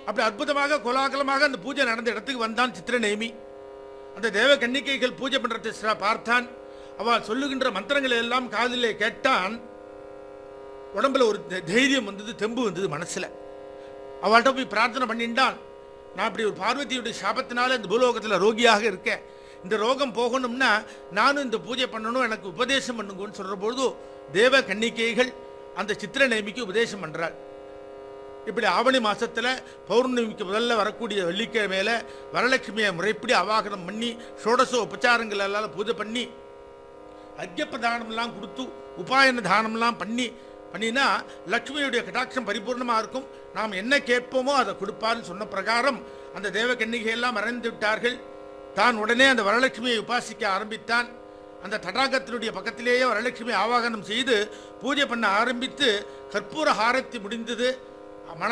அப்படி அற்புதமாக கோலாகலமாக அந்த பூஜை நடந்த இடத்துக்கு வந்தான் சித்திரநேமி அந்த தேவ கன்னிகைகள் பூஜை பண்றதை ச- பார்த்தான் அவள் சொல்லுகின்ற மந்திரங்களை எல்லாம் காதிலே கேட்டான் உடம்புல ஒரு தை- தைரியம் வந்தது தெம்பு வந்தது மனசுல அவள்கிட்ட போய் பிரார்த்தனை பண்ணிட்டான் நான் இப்படி ஒரு பார்வதியுடைய சாபத்தினால இந்த பூலோகத்தில் ரோகியாக இருக்கேன் இந்த ரோகம் போகணும்னா நானும் இந்த பூஜை பண்ணணும் எனக்கு உபதேசம் பண்ணுங்கன்னு சொல்ற பொழுது தேவ கன்னிகைகள் அந்த சித்திர நேமிக்கு உபதேசம் பண்றாள் இப்படி ஆவணி மாசத்துல பௌர்ணமிக்கு முதல்ல வரக்கூடிய வெள்ளிக்கிழமையில வரலட்சுமியை முறைப்படி அவாகனம் பண்ணி ஷோடச உபச்சாரங்கள் எல்லாம் பூஜை பண்ணி அர்க்கியப்பிரதானம்லாம் கொடுத்து உபாயன தானம்லாம் பண்ணி பண்ணினா லக்ஷ்மியுடைய கடாட்சம் பரிபூர்ணமாக இருக்கும் நாம் என்ன கேட்போமோ அதை கொடுப்பார்னு சொன்ன பிரகாரம் அந்த தேவ கன்னிகையெல்லாம் மறைந்து விட்டார்கள் தான் உடனே அந்த வரலட்சுமியை உபாசிக்க ஆரம்பித்தான் அந்த தடாகத்தினுடைய பக்கத்திலேயே வரலட்சுமி ஆவாகனம் செய்து பூஜை பண்ண ஆரம்பித்து கற்பூர ஹாரத்தி முடிந்தது மண